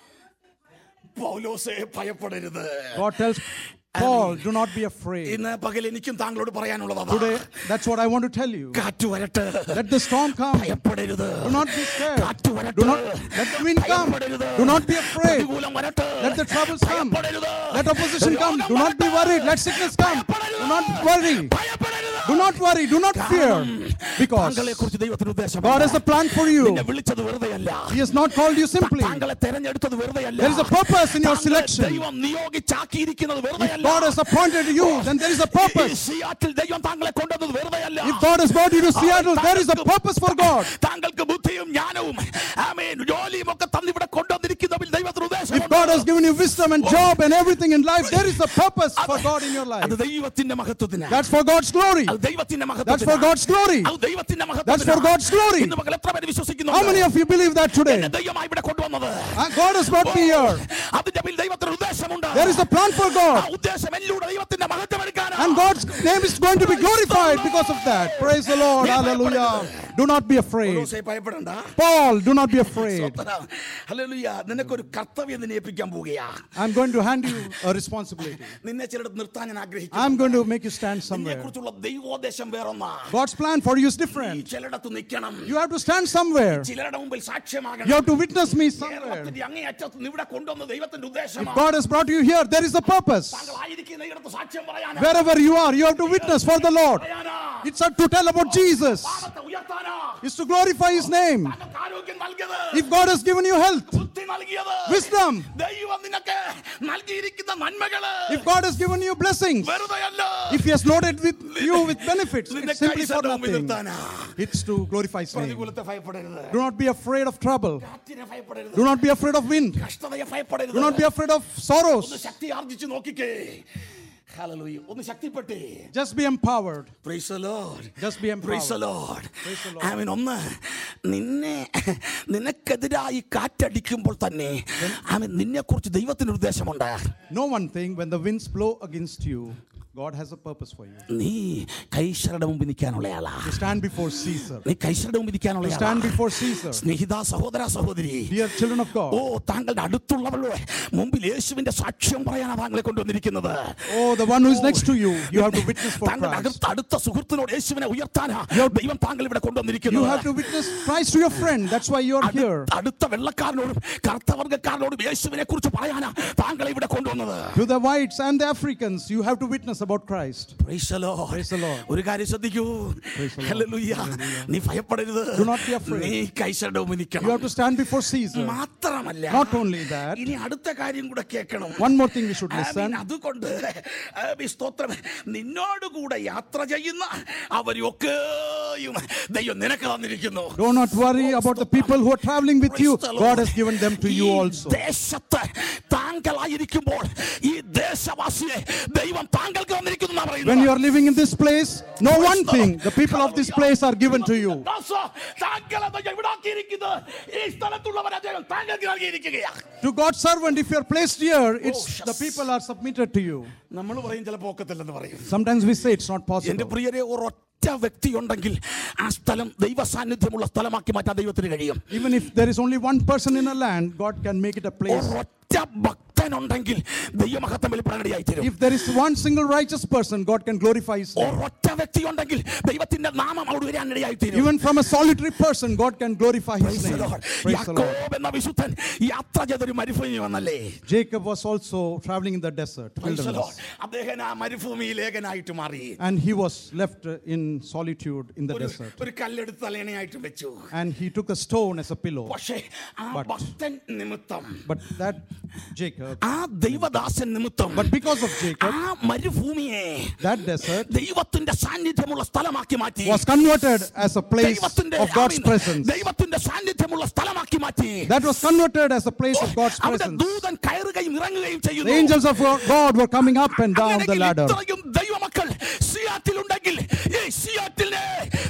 പൗലോസെ ഭയപ്പെടരുത് God tells Paul, do not be afraid. ഇന്ന് പകൽ എനിക്കും താങ്കളോട് പറയാനുള്ളത് അതാ. Today, that's what I want to tell you. കാറ്റ് വരട്ടെ Let the storm come. ഭയപ്പെടരുത് Do not be scared. കാറ്റ് വരട്ടെ Do not let the wind come. ഭയപ്പെടരുത്. Do not be afraid. പ്രതികൂലം വരട്ടെ Let the troubles come. ഭയപ്പെടരുത്. Let opposition come. Do not be worried. Let sickness come. ഭയപ്പെടരുത്. Do not worry. ഭയപ്പെടരുത്. Do not worry. Do not fear. Because താങ്കളെക്കുറിച്ച് ദൈവത്തിന് ഉദ്ദേശം God has a plan for you. നിന്നെ വിളിച്ചത് വെറുതെയല്ല He has not called you simply. താങ്കളെ തെരഞ്ഞെടുത്തത് വെറുതെയല്ല There is a purpose in your താങ്കളെ selection. ദൈവം നിയോഗിച്ചാക്കിയിരിക്കുന്നത് If വെറുതെയല്ല God has appointed you, then there is a ഈ purpose. സിയാറ്റിൽ ദൈവം താങ്കളെ കൊണ്ടുവന്നത് വെറുതെയല്ല If God has brought you to Seattle, there is a purpose for God. താങ്കൾക്ക് ബുദ്ധിയും ജ്ഞാനവും ആമേൻ ജോലിയും ഒക്കെ തന്നിവിടെ കൊണ്ടുവന്നിരിക്കുന്നതിൽ ദൈവത്തിന് If ഉദ്ദേശം God has given you wisdom and job and everything in life, there is a purpose for God in your life. അത് ദൈവത്തിന്റെ മഹത്വത്തിന് That's for God's glory. അത് ദൈവത്തിന്റെ That's for മഹത്വത്തിന് God's glory. അത് ദൈവത്തിന്റെ That's for God's glory. ഇന്ന് പകൽ എത്ര പേര് How വിശ്വസിക്കുന്നു many of you believe that today? എന്നെ ദൈവമായി ഇവിടെ കൊണ്ടുവന്നത് Uh, God has brought me here. അതിന്റെ പിന്നിൽ ദൈവത്തിന് ഉദ്ദേശമുണ്ട് There is a plan for ആ God. ഉദ്ദേശം എന്നിലൂടെ ദൈവത്തിന്റെ മഹത്വം എടുക്കാനാണ് And God's name is going to be glorified because of that. Praise the Lord. Hallelujah. Do not be afraid. പൗലോസേ, ഭയപ്പെടണ്ട Paul, do not be afraid. സ്തോത്രം. ഹല്ലേലൂയ. നിനക്കൊരു കർത്തവ്യം നിന്നെ ഏൽപ്പിക്കാൻ പോവുകയാ I'm going to hand you a responsibility. നിന്നെ ചിലടത്ത് നിർത്താൻ ഞാൻ ആഗ്രഹിക്കുന്നു I'm going to make you stand നിന്നെ somewhere. കുറിച്ചുള്ള ദൈവോദ്ദേശം വേറൊന്നാ God's plan for you is നീ different. ചിലടത്ത് നിൽക്കണം You have to stand somewhere. ചിലരുടെ മുമ്പിൽ You സാക്ഷ്യമാകണം have to witness me somewhere. കേരളത്തിന്റെ അങ്ങേയറ്റത്ത് നിന്ന് ഇവിടെ കൊണ്ടുവന്ന ദൈവത്തിന്റെ If ഉദ്ദേശമാണ് God has brought you here, there is a purpose. താങ്കൾ ആയിരിക്കുന്ന ഇടത്ത് സാക്ഷ്യം പറയാനാ Wherever you are, you have to witness for the Lord. പറയാനാ It's uh, to tell about Jesus. പാപത്തെ ഉയർത്താനാ It's to glorify His name. താങ്കൾക്ക് ആരോഗ്യം നൽകിയത് If God has given you health, ബുദ്ധി നൽകിയത് wisdom, ദൈവം നിനക്ക് നൽകിയിരിക്കുന്ന നന്മകള് if God has given you blessings, വെറുതെയല്ല if He has loaded with you with benefits, നിന്നെ it's simply for കൈസന്റെ മുമ്പിൽ nothing. നിർത്താനാ It's to glorify His name. പ്രതികൂലത്തെ ഭയപ്പെടരുത് Do not be afraid of trouble. കാറ്റിനെ ഭയപ്പെടരുത് Do not be afraid of wind. കഷ്ടതയെ ഭയപ്പെടരുത് Do not be afraid of ഒന്ന് sorrows. ശക്തി ആർജിച്ച് നോക്കിക്കേ ഹല്ലേലൂയ ഒന്ന് ശക്തിപ്പെട്ടേ Just be empowered. Praise the Lord. Just be Praise the empowered. Lord. Praise the Lord. ആമേൻ. ഒന്ന് നിന്നെ നിനക്കെതിരായി കാറ്റടിക്കുമ്പോൾ തന്നെ ആമൻ നിന്നെ കുറിച്ച് ദൈവത്തിന് ഉദ്ദേശമുണ്ട് Know one thing when the winds blow against you, God has a purpose for you. നീ കൈശരുടെ മുമ്പിൽ നിൽക്കാനുള്ള ആളാ To stand before Caesar. നീ കൈശരുടെ മുമ്പിൽ നിൽക്കാനുള്ള To ആളാ. stand before Caesar. സ്നേഹിത സഹോദര സഹോദരി Dear children of oh God. താങ്കളുടെ അടുത്തുള്ളവരുടെ മുമ്പിൽ യേശുവിന്റെ സാക്ഷ്യം പറയാനാണ് താങ്കളെ കൊണ്ടുവന്നിരിക്കുന്നത് Oh, the one who is next to you, you have to witness for താങ്കളുടെ Christ. അടുത്ത അടുത്ത സുഹൃത്തിനോട് യേശുവിനെ ഉയർത്താനാ ദൈവം താങ്കൾ ഇവിടെ You കൊണ്ടുവന്നിരിക്കുന്നത് have to witness Christ to your friend. That's why you are അടു- here. അടുത്ത വെള്ളക്കാരനോടും കറുത്തവർഗക്കാരനോടും യേശുവിനെ കുറിച്ച് പറയാനാ താങ്കളെ ഇവിടെ കൊണ്ടുവന്നത് To the whites and the Africans, you have to witness about Christ. Praise the Lord. Praise the Lord. ഒരു കാര്യം ശ്രദ്ധിക്കൂ Praise the Lord. Hallelujah. നീ ഭയപ്പെടരുത് Do not be afraid. നീ കൈസരുടെ മുമ്പിൽ You നിൽക്കണം have to stand before Caesar. മാത്രമല്ല Not only that, ഇനി അടുത്ത കാര്യം കൂടെ കേൾക്കണം one more thing we should I mean, listen. അതുകൊണ്ട് ആ, ഈ സ്തോത്രം നിന്നോടുകൂടെ യാത്ര ചെയ്യുന്ന അവരൊക്കെയും ദൈവം നിനക്ക് തന്നിരിക്കുന്നു Do not worry about the people who are traveling with you. Praise the Lord. God has given them to you ഈ also. ദേശത്ത് താങ്കളായിരിക്കുമ്പോൾ ഈ ദേശവാസിയെ ദൈവം താങ്കൾക്ക് തന്നിരിക്കുന്നു എന്നാ When പറയുന്നത് you are living in this place, know one thing the people of this place are given to you. ദാസ, താങ്കളെ ദൈവം ഇവിടാക്കിയിരിക്കുന്നത് ഈ സ്ഥലത്തുള്ളവരെ ദൈവം താങ്കൾക്ക് നൽകിയിരിക്കുകയാണ് To God's servant, if you are placed here, it's Oh, the people are submitted to you. നമ്മൾ പറയും ചിലപ്പോൾ ഒക്കത്തില്ലെന്ന് പറയും Sometimes we say it's not എന്റെ possible. പ്രിയരെ ഒരൊറ്റ വ്യക്തി ഉണ്ടെങ്കിൽ ആ സ്ഥലം ദൈവ സാന്നിധ്യമുള്ള സ്ഥലമാക്കി മാറ്റാൻ ദൈവത്തിന് കഴിയും Even if there is only one person in a land, God can make it a place. ഒരൊറ്റ ഭക്തൻ ഒരുത്തനുണ്ടെങ്കിൽ ദൈവമഹത്വം വെളിപ്പെടാനിടയായി തീരും If there is one single righteous person, God can glorify His name. ഒരൊറ്റ വ്യക്തി ഉണ്ടെങ്കിൽ ദൈവത്തിന്റെ നാമം അവിടെ വരാനിടയായി തീരും Even from a solitary person, God can glorify His Praise the name. Lord. Praise the Lord. യാക്കോബ് എന്ന വിശുദ്ധൻ യാത്ര ചെയ്തൊരു മരുഭൂമി വന്നല്ലേ Jacob was also traveling in the desert, Praise the Lord. wilderness, അദ്ദേഹം ആ മരുഭൂമിയിൽ ഏകനായിട്ട് മാറി and he was left uh, in solitude in the ഒരു desert. ഒരു കല്ലെടുത്ത് തലേണയായിട്ട് വെച്ചു And he took a stone as a pillow. പക്ഷേ ആ But- ഭക്തൻ നിമിത്തം But that Jacob, ആ ദൈവദാസൻ നിമിത്തം but because of Jacob, ആ മരുഭൂമിയെ that desert ദൈവത്തിന്റെ സാന്നിധ്യമുള്ള സ്ഥലമാക്കി മാറ്റി was converted as a place ദൈവത്തിന്റെ of God's I mean, presence. ദൈവത്തിന്റെ സാന്നിധ്യമുള്ള സ്ഥലമാക്കി മാറ്റി That was converted as a place of God's അവിടെ presence. ദൂതൻ കയറുകയും ഇറങ്ങുകയും The ചെയ്യുന്നു angels of God were coming up and down the അങ്ങനെയെങ്കിൽ ladder. ഇത്രയും ദൈവമക്കൾ സിയാറ്റിലുണ്ടെങ്കിൽ ഈ സിയാറ്റിലെ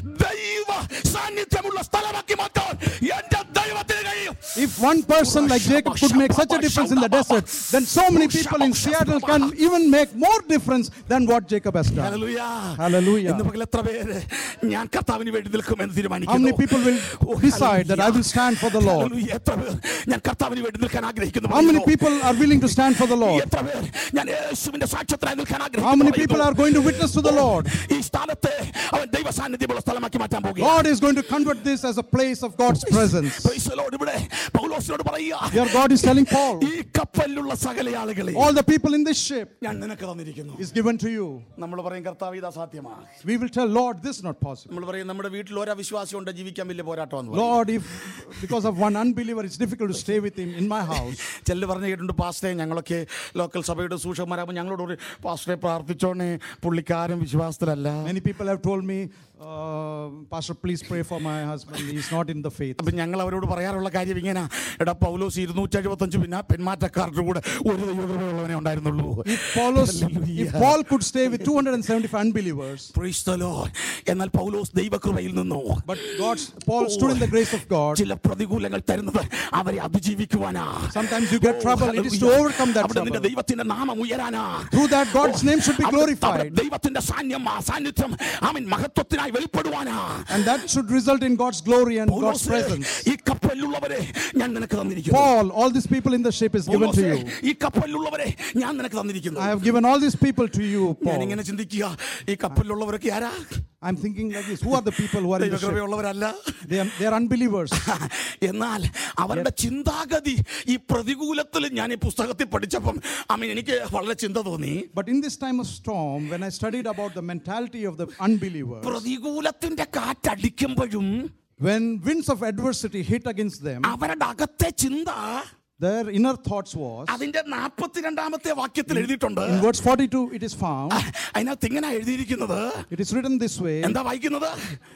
ദൈവ സാന്നിധ്യമുള്ള സ്ഥലമാക്കി മാറ്റാൻ എന്റെ ദൈവത്തിന് കഴിയും If one person like Jacob could make such a difference in the desert, then so many people in Seattle can even make more difference than what Jacob has done. Hallelujah. Hallelujah. ഇന്ന് പകൽ എത്ര പേര് ഞാൻ കർത്താവിന് വേണ്ടി നിൽക്കുമെന്ന് How തീരുമാനിക്കുന്നു many people will Oh, decide that I will hallelujah. stand for the Lord? Hallelujah. എത്ര പേർ ഞാൻ കർത്താവിന് വേണ്ടി നിൽക്കാൻ ആഗ്രഹിക്കുന്നു How many പറയുന്നു? people are willing to stand for the Lord? എത്ര പേർ ഞാൻ യേശുവിന്റെ സാക്ഷ്യത്തിനായി നിൽക്കാൻ How ആഗ്രഹിക്കുന്നു many people പറയുന്നു? are going to witness to the Lord? ഈ സ്ഥാനത്തെ അവൻ ദൈവ സാന്നിധ്യമുള്ള സ്ഥലമാക്കി മാറ്റാൻ പോകുക God is going to convert this as a place of God's presence. ഇവിടെ പൗലോസിനോട് പറയുക Here, God is telling Paul, ഈ കപ്പലിലുള്ള സകല ആളുകളെ all the people in this ship ഞാൻ നിനക്ക് തന്നിരിക്കുന്നു is given to you. നമ്മൾ പറയും കർത്താവ് ഇത് അസാധ്യമാണ് We will tell, Lord, this is not possible. നമ്മൾ പറയും നമ്മുടെ വീട്ടിൽ ഒരാ വിശ്വാസം ഉണ്ട് ജീവിക്കാൻ വലിയ പോരാട്ടം എന്ന് പറയും. Lord, if because of one unbeliever, it's difficult to stay with him in my house. ചിലർ പറഞ്ഞു കേട്ടിട്ടുണ്ട് പാസ്റ്റേ ഞങ്ങളൊക്കെ ലോക്കൽ സഭയുടെ സൂക്ഷകന്മാരാകുമ്പോൾ ഞങ്ങളോട് ഒരു പാസ്റ്ററെ പ്രാർത്ഥിച്ചോണേ പുള്ളിക്കാരൻ വിശ്വാസത്തിലല്ല Many people have told me, uh, Pastor, please pray for my husband. He's not in the faith. അപ്പം ഞങ്ങൾ അവരോട് പറയാറുള്ള കാര്യം ഇങ്ങനെ എടാ പൗലോസ് ഇരുന്നൂറ്റി എഴുപത്തഞ്ച് പിന്നെ പെന്മാറ്റക്കാരുടെ കൂടെ ഒരു ദൈവകൃപയുള്ളവനെ ഉണ്ടായിരുന്നുള്ളൂ If Paulus, if Hallelujah. Paul could stay with 275 unbelievers, Praise the Lord. എന്നാൽ പൗലോസ് ദൈവകൃപയിൽ നിന്നു but God's Paul stood in the grace of God. ചില പ്രതികൂലങ്ങൾ തരുന്നത് അവരെ അതിജീവിക്കുവാനാ Sometimes you get Oh, trouble. It is to hallelujah. overcome that അവിടെ നിന്റെ trouble. ദൈവത്തിന്റെ നാമം ഉയരാനാ Through that, God's name should be അവിടെ- അവിടെ glorified, ദൈവത്തിന്റെ സാന്നിധ്യം ആ സാന്നിധ്യം ആമീൻ മഹത്വത്തിനായി വെളിപ്പെടുവാനാ and that should result in God's glory and God's പൗലോസേ, presence. ഈ കപ്പലിലുള്ളവരെ ഞാൻ നിനക്ക് തന്നിരിക്കുന്നു Paul, all these people in the ship is given to പൗലോസേ, you. ഈ കപ്പലിലുള്ളവരെ ഞാൻ നിനക്ക് തന്നിരിക്കുന്നു I have given all these people to you, ഞാൻ Paul. ഇങ്ങനെ ചിന്തിക്കുക ഈ കപ്പലിലുള്ളവരൊക്കെ ആരാ I'm thinking like this: Who are the people who are in the ship? ദൈവകൃപയുള്ളവരല്ല They are, they are unbelievers. എന്നാൽ അവരുടെ ചിന്താഗതി ഈ പ്രതികൂലത്തിൽ ഞാൻ ഈ പുസ്തകത്തിൽ പഠിച്ചപ്പം അമ്മ എനിക്ക് വളരെ ചിന്ത തോന്നി But in this time of storm, when I studied about the mentality of the unbelievers, പ്രതികൂലത്തിന്റെ കാറ്റടിക്കുമ്പോഴും when winds of adversity hit against them, അവരുടെ അകത്തെ ചിന്ത their inner thoughts was അതിന്റെ നാൽപ്പത്തിരണ്ടാമത്തെ വാക്യത്തിൽ എഴുതിയിട്ടുണ്ട് in verse 42, it is found, അതിനകത്ത് ഇങ്ങനെ എഴുതിയിരിക്കുന്നത് it is written this way എന്താ വായിക്കുന്നത്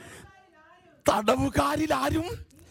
തടവുകാരിൽ ആരും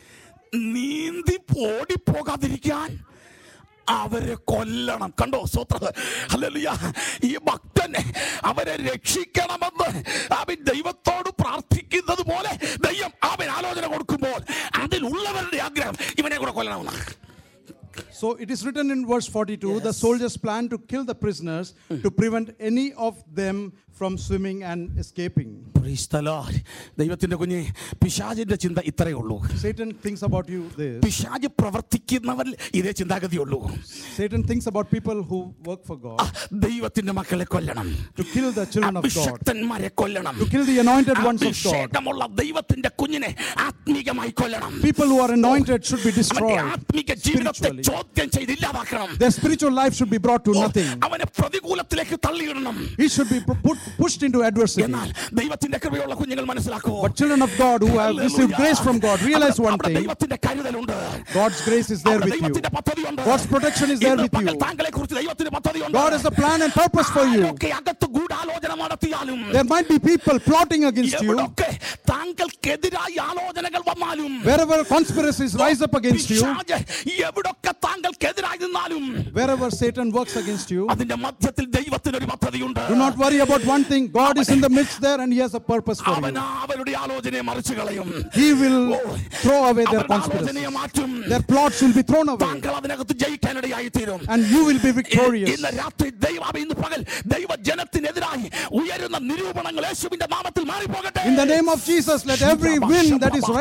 നീന്തി ഓടിപ്പോകാതിരിക്കാൻ അവരെ കൊല്ലണം കണ്ടോ സ്വത്ര ഹല്ലേലൂയ ഈ ഭക്തനെ അവരെ രക്ഷിക്കണമെന്ന് അവൻ ദൈവത്തോട് പ്രാർത്ഥിക്കുന്നത് പോലെ ദൈവം അവൻ ആലോചന കൊടുക്കുമ്പോൾ അതിലുള്ളവരുടെ ആഗ്രഹം ഇവനെ കൂടെ കൊല്ലണമെന്നാണ് So it is written in verse 42 the soldiers planned to kill the prisoners to prevent any of them from swimming and escaping. Praise the Lord. ദൈവത്തിന്റെ കുഞ്ഞെ പിശാചിന്റെ ചിന്ത ഇത്രയേ ഉള്ളൂ Satan thinks about you this. പിശാജ് പ്രവർത്തിക്കുന്നവരിൽ ഇതേ ചിന്താഗതിയുള്ളൂ Satan thinks about people who work for God ആ, ദൈവത്തിന്റെ മക്കളെ കൊല്ലണം to kill the children of God, അഭിഷക്തന്മാരെ കൊല്ലണം to kill the anointed ones of God. അഭിഷേകമുള്ള ദൈവത്തിന്റെ കുഞ്ഞിനെ ആത്മീകമായി കൊല്ലണം People who are anointed should be അവന്റെ destroyed ആത്മീക ജീവിതത്തെ spiritually. ചോദ്യം ചെയ്ത് ഇല്ലാതാക്കണം Their spiritual life should be brought to nothing. അവനെ പ്രതികൂലത്തിലേക്ക് തള്ളിയിടണം He should be pu- put, pushed into adversity. എന്നാൽ ദൈവത്തിന്റെ കൃപയുള്ള കുഞ്ഞുങ്ങൾ മനസ്സിലാക്കുമോ But children of God who have received grace from God realize അവിടെ- one അവിടെ thing ദൈവത്തിന്റെ കരുതലുണ്ട് God's grace is there അവിടെ with you. ദൈവത്തിന്റെ പദ്ധതിയുണ്ട് God's protection is there ഇന്ന് with പകൽ you. താങ്കളെ കുറിച്ച് ദൈവത്തിന്റെ പദ്ധതിയുണ്ട് God has a plan and purpose for you. ആരൊക്കെ അകത്ത് ഗൂഢാലോചന നടത്തിയാലും There might be people plotting against you. എവിടൊക്കെ താങ്കൾക്കെതിരായി ആലോചനകൾ വന്നാലും Wherever conspiracies rise up against you, പിശാച് എവിടൊക്കെ താങ്കൾക്കെതിരായി നിന്നാലും wherever Satan works against you, അതിന്റെ മധ്യത്തിൽ ദൈവത്തിന് ഒരു പദ്ധതിയുണ്ട് do not worry about one thing. God is in the midst there and He has a purpose for അവൻ you. അവരുടെ ആലോചനയെ മറിച്ചു കളയും He will throw away their അവരുടെ conspiracies. ആലോചനയെ മാറ്റും Their plots will be thrown away താങ്കൾ അതിനകത്ത് ജയിക്കാനിടയായി തീരും and you will be victorious. ഇന്ന് രാത്രി ദൈവം ഇന്ന് പകൽ ദൈവ ജനത്തിനെതിരായി ഉയരുന്ന നിരൂപണങ്ങൾ യേശുവിന്റെ നാമത്തിൽ മാറിപ്പോകട്ടെ In the name of Jesus, let every wind that is ri- raised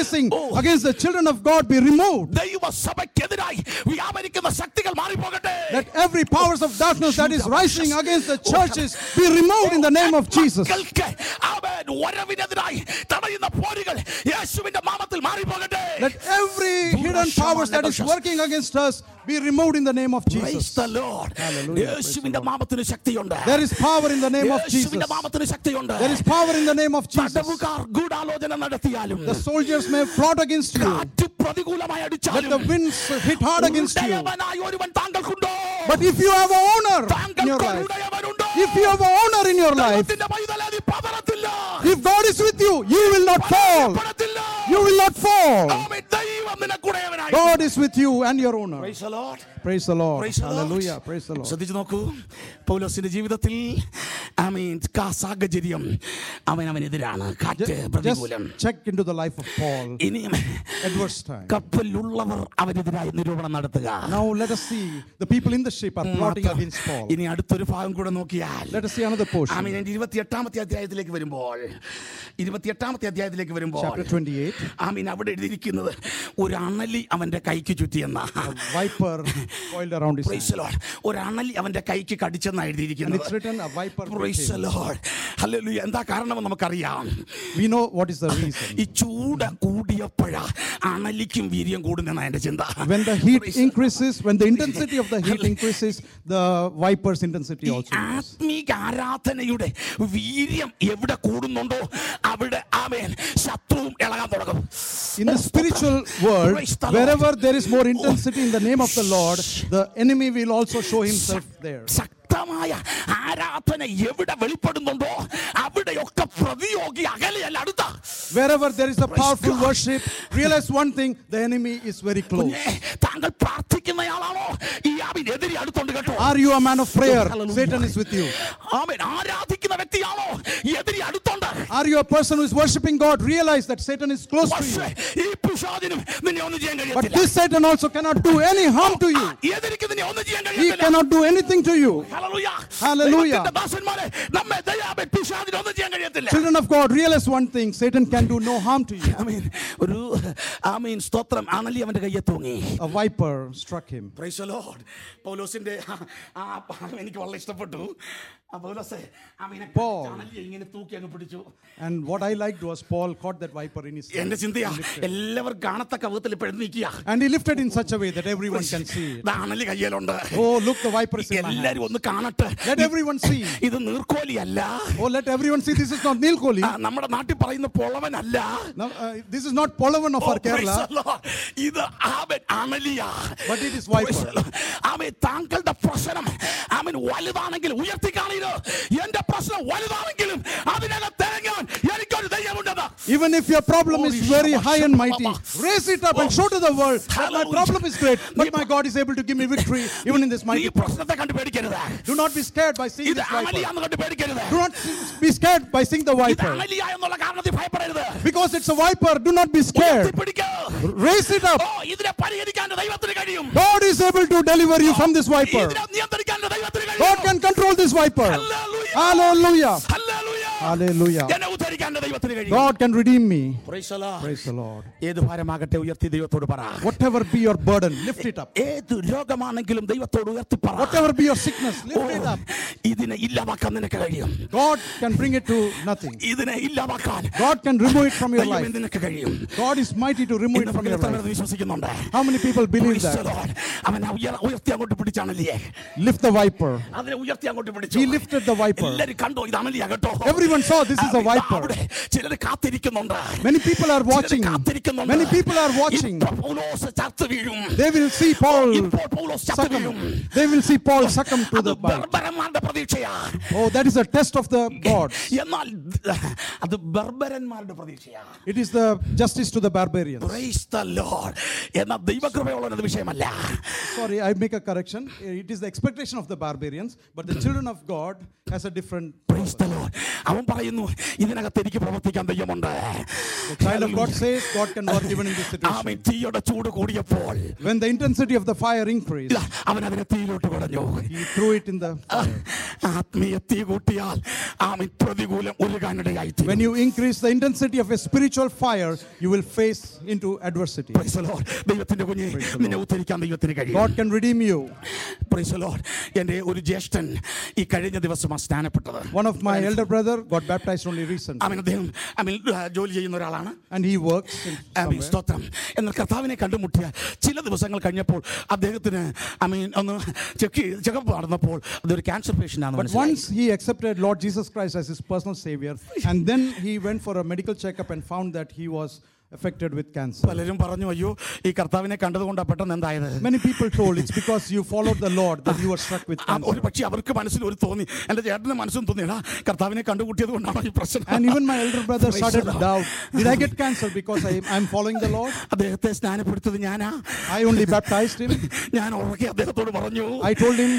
rising against the children of God be removed. ദൈവസഭയ്ക്കെതിരായി വ്യാപരിക്കുന്ന ശക്തികൾ മാറിപ്പോകട്ടെ Let every powers of darkness that is rising against the churches be removed in the name of Jesus. മക്കൾക്ക് അവൻ വരവിനെതിരായി തടയുന്ന പോരുകൾ യേശുവിന്റെ നാമത്തിൽ മാറിപ്പോകട്ടെ Let every hidden powers that is working against us be removed in the name of Praise Jesus. the Lord. Hallelujah. യേശുവിന്റെ നാമത്തിന് ശക്തിയുണ്ട് There is power in the name of Jesus. യേശുവിന്റെ നാമത്തിന് ശക്തിയുണ്ട് There is power in the name of Jesus. തടവുകാർ ഗൂഢാലോചന നടത്തിയാലും The soldiers may plot against you. കാറ്റ് പ്രതികൂലമായി Let the അടിച്ചാലും winds hit hard against you. ഉടയവനായ ഒരുവൻ താങ്കൾക്കുണ്ടോ But if you have a owner in your താങ്കൾക്ക് life, ഉടയവനുണ്ടോ if you have a owner in your life, ദൈവത്തിന്റെ പൈതലേ, നീ പതറത്തില്ല if God is with you, you will not fall. പതറപ്പെടത്തില്ല. You will not fall. ആമേൻ. ദൈവം നിനക്കുടയവനായി God is with you and your owner. Praise the Lord. Praise the Lord. Praise the Lord. Hallelujah. Praise the Lord. ശ്രദ്ധിച്ചു നോക്കൂ പൗലോസിന്റെ ജീവിതത്തിൽ ആമീൻ കാ സാഹചര്യം അവൻ അവനെതിരാണ് കാറ്റ് പ്രതികൂലം Just check into the life of Paul. ഇനിയും Adverse time. കപ്പലിലുള്ളവർ അവനെതിരായി നിരൂപണം നടത്തുക Now let us see the people in the ship are plotting against Paul. ഇനി അടുത്തൊരു ഭാഗം കൂടെ നോക്കിയാൽ Let us see another portion. ആമീൻ എൻ്റെ ഇരുപത്തിയെട്ടാമത്തെ അധ്യായത്തിലേക്ക് വരുമ്പോൾ ഇരുപത്തിയെട്ടാമത്തെ അധ്യായത്തിലേക്ക് വരുമ്പോൾ Chapter 28. ആമീൻ അവിടെ എഴുതിയിരിക്കുന്നത് ഒരു അണലി അവന്റെ കൈക്ക് ചുറ്റിയെന്ന A viper coiled around his Praise hand. the Lord. ഒരു അണലി അവന്റെ കൈക്ക് കടിച്ചെന്നാണ് And എഴുതിയിരിക്കുന്നത് it's written, a viper bit Praise the him. Lord. Hallelujah. എന്താ കാരണം നമുക്കറിയാം We know what is the reason. ഈ ചൂട് കൂടിയപ്പോഴ അണലിക്കും വീര്യം കൂടുന്നതാണ് എന്റെ ചിന്ത When the heat increases, when the intensity of the heat increases, the viper's intensity ഈ also increases. ആത്മീക ആരാധനയുടെ വീര്യം എവിടെ കൂടുന്നുണ്ടോ അവിടെ ആമേൻ ശത്രുവും ഇളകാൻ തുടങ്ങും In the spiritual world, Praise the Lord. wherever there is more intensity in the name of the Lord, the enemy will also show himself there. ശക്തമായ ആരാധന എവിടെ വെളിപ്പെടുന്നുണ്ടോ അവിടെയൊക്കെ പ്രതിയോഗി അകലെയല്ല അടുത്ത Wherever there is a Praise powerful God. worship, realize one thing the enemy is very close. കുഞ്ഞേ, താങ്കൾ പ്രാർത്ഥിക്കുന്നയാളാണോ ഈ ആവിനെതിരെ അടുത്തുണ്ട് കേട്ടോ Are you a man of prayer? Hallelujah. Satan is with you. ആമേൻ ആരാധിക്കുന്ന വ്യക്തിയാണോ എതിരെ അടുത്തുണ്ട് Are you a person who is worshiping God? Realize that Satan is close to പക്ഷേ you. ഈ പിശാചിനും നിന്നെ ഒന്നും ചെയ്യാൻ But കഴിയത്തില്ല this Satan also cannot do any harm to you. എതിരിക്ക് നിന്നെ ഒന്നും ചെയ്യാൻ He കഴിയത്തില്ല cannot do anything to you. Hallelujah. Hallelujah. ദൈവത്തിന്റെ ദാസന്മാരെ നമ്മെ ദയാപൻ പിശാചിന് ഒന്നും ചെയ്യാൻ കഴിയത്തില്ല Children of God, realize one thing Satan can do no harm to you. ആമേൻ ഒരു ആമീൻ സ്തോത്രം അണലി അവന്റെ കയ്യെ തൂങ്ങി A viper struck him. Praise the Lord. പൗലോസിന്റെ ആ- ആ എനിക്ക് വളരെ ഇഷ്ടപ്പെട്ടു ആ പൗലോസേ ആമീനെ Paul. അണലിയെ ഇങ്ങനെ തൂക്കി അങ്ങ് പിടിച്ചു And what I liked was Paul caught that viper in his എന്റെ hand. ചിന്തയാ എല്ലാവരും കാണത്തക്ക വിധത്തിൽ ഇപ്പൊ നിൽക്കുക And he lifted in such a way that everyone can see it. അണലി കയ്യിലുണ്ട് Oh, look, the viper is in my hand. എല്ലാരും ഒന്ന് കാണട്ടെ Let everyone see. ഇത് നീർക്കോലിയല്ല Oh, let everyone see this is not Nilkoli. ആ, നമ്മുടെ നാട്ടിൽ പറയുന്ന പൊളവനല്ല Now, uh, this is not Polavan of Oh, our praise Kerala, the Lord. ഇത് ആമൻ അണലിയാ but it is viper. ആമൻ താങ്കളുടെ പ്രശ്നം ആമൻ വലുതാണെങ്കിൽ ഉയർത്തി കാണീര് എന്റെ പ്രശ്നം വലുതാണെങ്കിലും അതിനകത്ത് തേങ്ങാൻ എനിക്കൊരു ദൈവമുണ്ടെന്ന് Even if your problem is very high and mighty, raise it up and show to the world that my Hallelujah. problem is great, but my God is able to give me victory even in this നീ mighty problem. പ്രശ്നത്തെ കണ്ട് പേടിക്കരുത് Do not be scared by seeing ഇത് this viper. അണലിയാന്ന് കണ്ട് പേടിക്കരുത് Do not be scared by seeing the ഇത് viper. അണലിയ എന്നുള്ള കാരണത്തിൽ ഭയപ്പെടരുത് Because it's a viper, do not be scared. ഉയർത്തിപ്പിടിക്ക്. Raise it up. ഓ ഇതിനെ പരിഹരിക്കാൻ ദൈവത്തിന് കഴിയും God is able to deliver you from this viper. ഇതിനെ നിയന്ത്രിക്കാൻ ദൈവത്തിന് God കഴിയും can control this viper. Hallelujah. Hallelujah. Hallelujah. Hallelujah. എന്നെ ഉദ്ധരിക്കാൻ ദൈവത്തിന് കഴിയും God can redeem me. Praise the Lord. Praise the Lord. ഏത് ഭാരമാകട്ടെ ഉയർത്തി ദൈവത്തോട് പറ Whatever be your burden, lift it up. ഏത് രോഗമാണെങ്കിലും ദൈവത്തോട് ഉയർത്തി പറ Whatever be your sickness, oh, lift it up. ഇതിനെ ഇല്ലാതാക്കാൻ നിനക്ക് കഴിയും God can bring it to nothing. ഇതിനെ ഇല്ലാതാക്കാൻ God can remove it from your ദൈവമേ life. നിനക്ക് കഴിയും God is mighty to remove ഇന്ന് it from your നമുക്ക് life. വിശ്വസിക്കുന്നുണ്ട് How many people believe Praise the that? Lord. അവൻ ആ ഉയർ- ഉയർത്തി അങ്ങോട്ട് പിടിച്ചാണല്ലേ Lift the viper. അതിനെ ഉയർത്തി അങ്ങോട്ട് പിടിച്ചു He lifted the viper. എല്ലാരും കണ്ടോ ഇത് അണലിയാ കേട്ടോ Everyone saw this is a ആ, viper. അവിടെ ചിലര് കാത്തിരിക്കുന്നുണ്ട് Many people are ചിലര് watching. കാത്തിരിക്കുന്നുണ്ട് Many people are watching. ഇപ്പോൾ പൗലോസ് ചത്തു വീഴും They will see Paul ഇപ്പോൾ പൗലോസ് ചത്തു വീഴും succumb. They will see Paul succumb to അത് the bite. ബർബരന്മാരുടെ പ്രതീക്ഷയാ Oh, that is a test of the gods. എന്നാൽ അത് ബർബരന്മാരുടെ പ്രതീക്ഷയാ It is the justice to the barbarians. Praise the Lord. എന്നാൽ ദൈവകൃപയുള്ളൊരു വിഷയമല്ല Sorry, I make a correction. It is the expectation of the barbarians, but the children of God has a different. Praise the Lord. അവൻ പറയുന്നു ഇതിനകത്ത് എനിക്ക് പ്രവർത്തിക്കാൻ ദൈവമുണ്ട് The child of God says God can work even in this situation. ആമേൻ തീയുടെ ചൂട് കൂടിയപ്പോൾ When the intensity of the fire increased, ഇതാ, അവൻ അതിനെ തീയിലോട്ട് കുടഞ്ഞു he threw it in the fire. ആത്മീയ തീ കൂട്ടിയാൽ ആമേൻ പ്രതികൂലം ഒരുകാനിടയായി തീരും. When you increase the intensity of a spiritual fire, you will face into adversity. Praise the Lord. ദൈവത്തിന്റെ കുഞ്ഞെ നിന്നെ ഉദ്ധരിക്കാൻ ദൈവത്തിന് കഴിയും God can redeem you. Praise the Lord. എൻ്റെ ഒരു ജ്യേഷ്ഠൻ ഈ കഴിഞ്ഞ ദിവസമാണ് സ്നാനപ്പെട്ടത് One of my elder brother got baptized only recently, അവൻ അദ്ദേഹം അമീൻ ജോലി ചെയ്യുന്ന ഒരാളാണ് and he works in Amin somewhere. സ്തോത്രം എന്നാൽ കർത്താവിനെ കണ്ടുമുട്ടിയ ചില ദിവസങ്ങൾ കഴിഞ്ഞപ്പോൾ അദ്ദേഹത്തിന് അമീൻ ഒന്ന് ചെക്ക് ചെക്കപ്പ് നടന്നപ്പോൾ അതൊരു ക്യാൻസർ പേഷ്യൻ്റ് ആണ് But മനസ്സിലായി. once he accepted Lord Jesus Christ as his personal savior, and then he went for a medical checkup and found that he was affected with cancer. പലരും പറഞ്ഞു അയ്യോ ഈ കർത്താവിനെ കണ്ടതുകൊണ്ടാണ് പെട്ടെന്ന് എന്തായത് Many people told it's because you followed the Lord that you were struck with ആ, ഒരു cancer. പക്ഷേ അവർക്ക് മനസ്സിൽ ഒരു തോന്നി എൻ്റെ ചേട്ടന് മനസ്സും തോന്നിയടാ കർത്താവിനെ കണ്ടുകൂട്ടിയത് കൊണ്ടാണോ ഈ പ്രശ്നം And even my elder brother Praise started the to Lord. doubt Did I get cancer because I, I'm following the Lord? അദ്ദേഹത്തെ സ്നാനപ്പെടുത്തത് ഞാനാ I only baptized him. ഞാൻ ഉറക്കെ അദ്ദേഹത്തോട് പറഞ്ഞു I told him,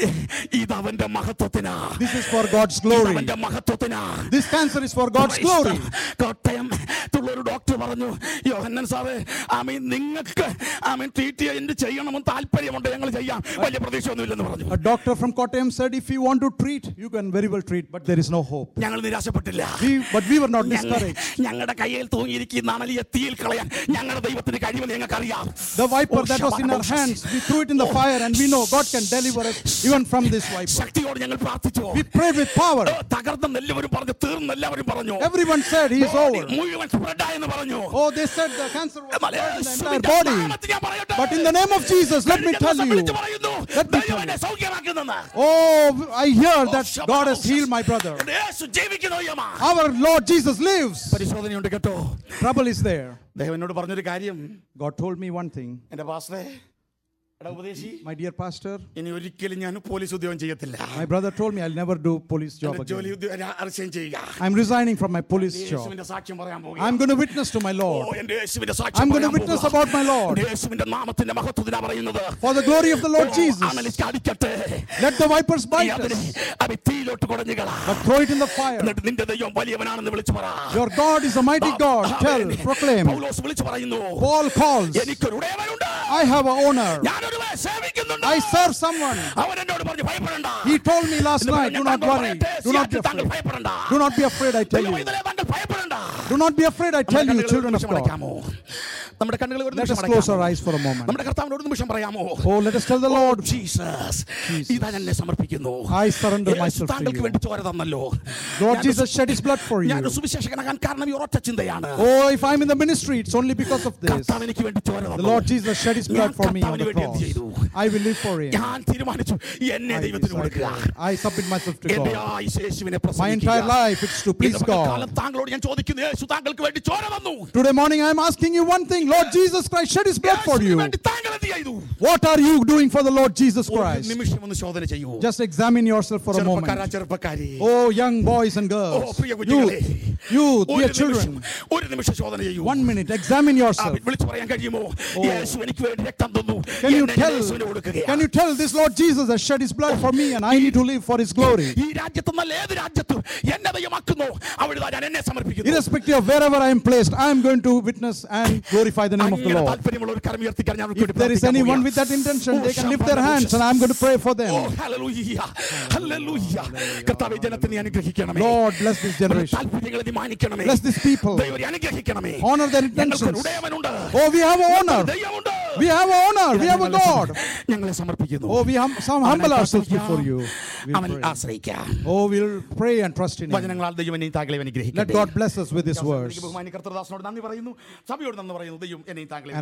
ഇത് അവന്റെ മഹത്വത്തിനാ This is for God's ഇത് glory. അവന്റെ മഹത്വത്തിനാ This cancer is for God's Praise glory. the- Kottayam തുള്ള ഒരു ഡോക്ടർ പറഞ്ഞു യോഹന്നൻ സാറേ ആമീൻ നിങ്ങൾക്ക് ആമീൻ ട്രീറ്റ്മെന്റ് ചെയ്യണമെന്ന് താല്പര്യമുണ്ട് ഞങ്ങൾ ചെയ്യാം വലിയ പ്രതീക്ഷയൊന്നുമില്ലെന്ന് പറഞ്ഞു A doctor from Kottayam said, If you want to treat, you can very well treat, but there is no hope. ഞങ്ങൾ നിരാശപ്പെട്ടില്ല We, but we were not ഞങ്ങ- discouraged. ഞങ്ങളുടെ കയ്യിൽ തൂങ്ങിയിരിക്കുന്ന അണലിയെ തീയിൽ കളയാൻ ഞങ്ങളുടെ ദൈവത്തിന് കഴിയുമെന്ന് ഞങ്ങൾക്കറിയാം The viper Oh, that was in our Shabbat hands, we threw it in the fire, and we know God can deliver us even from this viper. ശക്തിയോട് ഞങ്ങൾ പ്രാർത്ഥിച്ചു We prayed with power. ഓ, തകർന്നെന്ന് എല്ലാവരും പറഞ്ഞു തീർന്ന് എല്ലാവരും പറഞ്ഞു Everyone said he is body over. മുഴുവൻ സ്പ്രെഡായെന്ന് പറഞ്ഞു Oh, they said the cancer was എന്നാൽ spread in the entire യേശുവിന്റെ body. നാമത്തിൽ ഞാൻ പറയട്ടെ, But in the name of Jesus, let me കഴിഞ്ഞ tell ദിവസം you. വിളിച്ചു പറയുന്നു, Let me ദൈവം tell എന്നെ സൗഖ്യമാക്കുന്നെന്ന്. Oh, I hear that Oh, God has Shabbat. healed my brother. യേശു ജീവിക്കുന്നു യമാ. Our Lord Jesus lives. പരിശോധനയുണ്ട് കേട്ടോ Trouble is there. ദൈവം എന്നോട് പറഞ്ഞൊരു കാര്യം God told me one thing. എന്റെ പാസ്റ്ററെ എടാ ഉപദേശി My dear pastor, ഇനി ഒരിക്കലും ഞാൻ പോലീസ് ഉദ്യോഗം ചെയ്യത്തില്ല my brother told me I'll never do police job എന്റെ ജോലി again. റിസൈൻ ചെയ്യുക I'm resigning from my police job. യേശുവിന്റെ സാക്ഷ്യം പറയാൻ പോകുക I'm going to witness to my oh Lord. എന്റെ യേശുവിന്റെ I'm സാക്ഷ്യം going to പറയാൻ witness പോകുക. about my Lord. എന്റെ യേശുവിന്റെ നാമത്തിന്റെ മഹത്വത്തിനാ പറയുന്നത് For the glory of the Lord oh, Jesus. അമലിക്ക് അടിക്കട്ടെ Let the vipers നീ bite അതിനെ us, അവൻ തീയിലോട്ട് കുടഞ്ഞുകളാ but throw it in the fire. എന്നിട്ട് നിന്റെ ദൈവം വലിയവനാണെന്ന് വിളിച്ചു പറ Your God is a mighty God. Tell, proclaim. പൗലോസ് വിളിച്ചു പറയുന്നു Paul calls. എനിക്കൊരു ഉടയവനുണ്ട് I have a owner. ഞാനൊരുവനെ സേവിക്കുന്നുണ്ട് I serve someone. അവൻ എന്നോട് പറഞ്ഞു ഭയപ്പെടണ്ട He told me last എന്ന് night, പറഞ്ഞു, do not താങ്കൾ worry. പറയട്ടെ, Do not be സിയാറ്റിൽ താങ്കൾ afraid. ഭയപ്പെടണ്ട Do not be afraid, I tell ദൈവം you. ഇതിലെ താങ്കൾ ഭയപ്പെടണ്ട Do not be afraid, I tell നമ്മുടെ you, കണ്ണുകളെ ഒരു children of നിമിഷം God. അടയ്ക്കാമോ നമ്മുടെ കണ്ണുകൾ ഒരു Let നിമിഷം us close our അടയ്ക്കാമോ? eyes for a moment. നമ്മുടെ കർത്താവിനോട് ഒരു നിമിഷം പറയാമോ Oh, let us tell the Lord, Jesus ഇതാ ഞാൻ എന്നെ സമർപ്പിക്കുന്നു I surrender Yeshu myself to താങ്കൾക്ക് you. വേണ്ടി ചോര തന്നല്ലോ Lord ഞാൻ Jesus shed his blood for ഞാൻ you. സുവിശേഷകനാകാൻ കാരണം ഈ ഒരൊറ്റ ചിന്തയാണ് Oh, if I'm in the ministry, it's only because of this. കർത്താവ് എനിക്ക് വേണ്ടി ചോര The തന്നു Lord Jesus shed his blood ഞാൻ for me on കർത്താവിന് the വേണ്ടി എന്ത് cross. ചെയ്തു I will live for him. ഞാൻ തീരുമാനിച്ചു എന്നെ I ദൈവത്തിന് decided. കൊടുക്കുക I submit myself to എന്റെ God. ആയുസ് യേശുവിനെ My പ്രസംഗിക്കുക. entire life, it's to please ഇന്ന് പകൽക്കാലം God. താങ്കളോട് ഞാൻ ചോദിക്കുന്നു യേശു താങ്കൾക്ക് വേണ്ടി ചോര തന്നു Today morning, I'm asking you one thing. Lord Jesus Christ shed his blood for യേശുവിന് you. വേണ്ടി താങ്കൾ എന്ത് ചെയ്തു What are you doing for the Lord Jesus ഒരു Christ? നിമിഷം ഒന്ന് ശോധന ചെയ്യൂ Just examine yourself for a ചെറുപ്പക്കാരാ moment. ചെറുപ്പക്കാരി Oh, young boys and oh girls. പ്രിയ കുഞ്ഞുങ്ങളെ Youth, youth, ഒരു dear നിമിഷം children. ഒരു നിമിഷം ശോധന ചെയ്യൂ One minute, examine ആ, yourself. വിളിച്ചു പറയാൻ കഴിയുമോ യേശു എനിക്ക് വേണ്ടി രക്തം തന്നു Can you എന്നെ tell? യേശുവിന് കൊടുക്കുകയാണ്. Can you tell this Lord Jesus has shed his blood for me and I need to live for his glory? ഈ രാജ്യത്ത് നല്ല ഏത് രാജ്യത്തും എന്നെ ദൈവമാക്കുന്നു അവിടെ ഞാൻ എന്നെ സമർപ്പിക്കുന്നു Irrespective of wherever I am placed, I am going to witness and glorify the name of the അങ്ങനെ Lord. താല്പര്യമുള്ള ഒരു കരം ഉയർത്തിക്കാൻ ഞാൻ If there is anyone with that intention, they can lift their hands and I'm going to pray for oh them. Hallelujah hallelujah കർത്താവേ ജനത്തിനെ അനുഗ്രഹിക്കണമേ Lord, bless this generation. താല്പര്യങ്ങളെ നീ മാനിക്കണമേ Bless these people. ദൈവം അനുഗ്രഹിക്കണമേ Honor their ഞങ്ങൾക്ക് intentions. ഉടയവനുണ്ട് Oh, we have a honor. ദൈവമുണ്ട് We have a honor. We have a God. ഞങ്ങളെ സമർപ്പിക്കുന്നു Oh, we hum- some humble ourselves before you. We'll അവൻ pray. ആശ്രയിക്കാം Oh, we'll pray and trust in Him. വചനങ്ങളാൽ ദൈവം എന്നെയും താങ്കളെ Let അനുഗ്രഹിക്കട്ടെ God bless us with His words. ബഹുമാനി കർത്തദാസനോട് നന്ദി പറയുന്നു സഭയോട് നന്ദി പറയുന്നു ദൈവം എന്നെയും താങ്കളെ